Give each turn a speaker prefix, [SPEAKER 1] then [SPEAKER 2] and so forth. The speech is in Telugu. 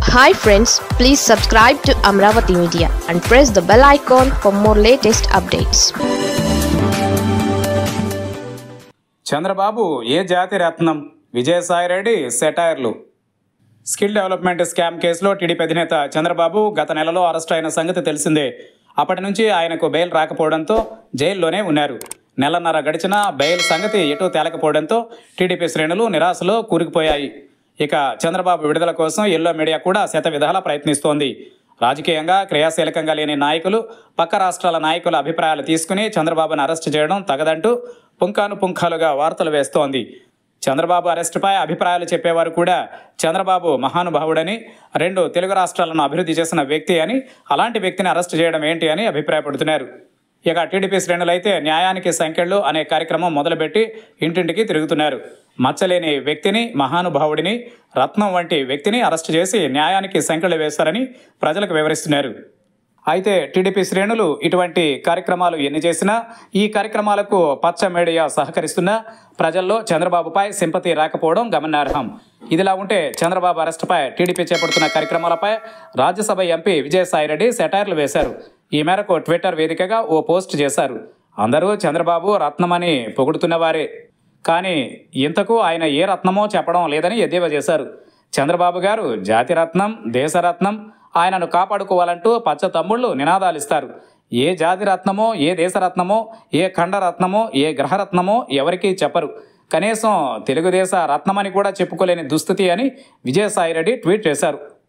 [SPEAKER 1] hi friends please subscribe to Amaravati media and press the bell icon for more latest updates
[SPEAKER 2] Chandrababu ఏ జాతి రత్నం విజయసాయిరెడ్డి సెటైర్లు స్కిల్ డెవలప్మెంట్ స్కామ్ కేసులో టీడీపీ అధినేత చంద్రబాబు గత నెలలో అరెస్ట్ అయిన సంగతి తెలిసిందే అప్పటి నుంచి ఆయనకు బెయిల్ రాకపోవడంతో జైల్లోనే ఉన్నారు నెలన్నర గడిచినా బెయిల్ సంగతి ఎటూ తేలకపోవడంతో టీడీపీ శ్రేణులు నిరాశలో కూరుకుపోయాయి ఇక చంద్రబాబు విడుదల కోసం ఎల్లో మీడియా కూడా శత విధాలా ప్రయత్నిస్తోంది రాజకీయంగా క్రియాశీలకంగా లేని నాయకులు పక్క రాష్ట్రాల నాయకుల అభిప్రాయాలు తీసుకుని చంద్రబాబును అరెస్ట్ చేయడం తగదంటూ పుంకాను పుంఖాలుగా వార్తలు వేస్తోంది చంద్రబాబు అరెస్టుపై అభిప్రాయాలు చెప్పేవారు కూడా చంద్రబాబు మహానుభావుడని రెండు తెలుగు రాష్ట్రాలను అభివృద్ధి చేసిన వ్యక్తి అని అలాంటి వ్యక్తిని అరెస్ట్ చేయడం ఏంటి అని అభిప్రాయపడుతున్నారు ఇక టీడీపీ శ్రేణులైతే న్యాయానికి సంఖ్యలు అనే కార్యక్రమం మొదలుపెట్టి ఇంటింటికి తిరుగుతున్నారు మచ్చలేని వ్యక్తిని మహానుభావుడిని రత్నం వంటి వ్యక్తిని అరెస్టు చేసి న్యాయానికి సంఖ్యలు వేశారని ప్రజలకు వివరిస్తున్నారు అయితే టీడీపీ శ్రేణులు ఇటువంటి కార్యక్రమాలు ఎన్ని చేసినా ఈ కార్యక్రమాలకు పచ్చ మీడియా సహకరిస్తున్నా ప్రజల్లో చంద్రబాబుపై సింపతి రాకపోవడం గమనార్హం ఇదిలా ఉంటే చంద్రబాబు అరెస్టుపై టీడీపీ చేపడుతున్న కార్యక్రమాలపై రాజ్యసభ ఎంపీ విజయసాయిరెడ్డి సెటైర్లు వేశారు ఈ మేరకు ట్విట్టర్ వేదికగా ఓ పోస్ట్ చేశారు అందరూ చంద్రబాబు రత్నమని పొగుడుతున్నవారే కానీ ఇంతకు ఆయన ఏ రత్నమో చెప్పడం లేదని ఎద్దేవా చేశారు చంద్రబాబు గారు జాతిరత్నం దేశరత్నం ఆయనను కాపాడుకోవాలంటూ పచ్చ తమ్ముళ్ళు నినాదాలిస్తారు ఏ జాతి రత్నమో ఏ దేశరత్నమో ఏ ఖండరత్నమో ఏ గ్రహరత్నమో ఎవరికీ చెప్పరు కనీసం తెలుగుదేశ రత్నమని కూడా చెప్పుకోలేని దుస్థితి అని విజయసాయిరెడ్డి ట్వీట్ చేశారు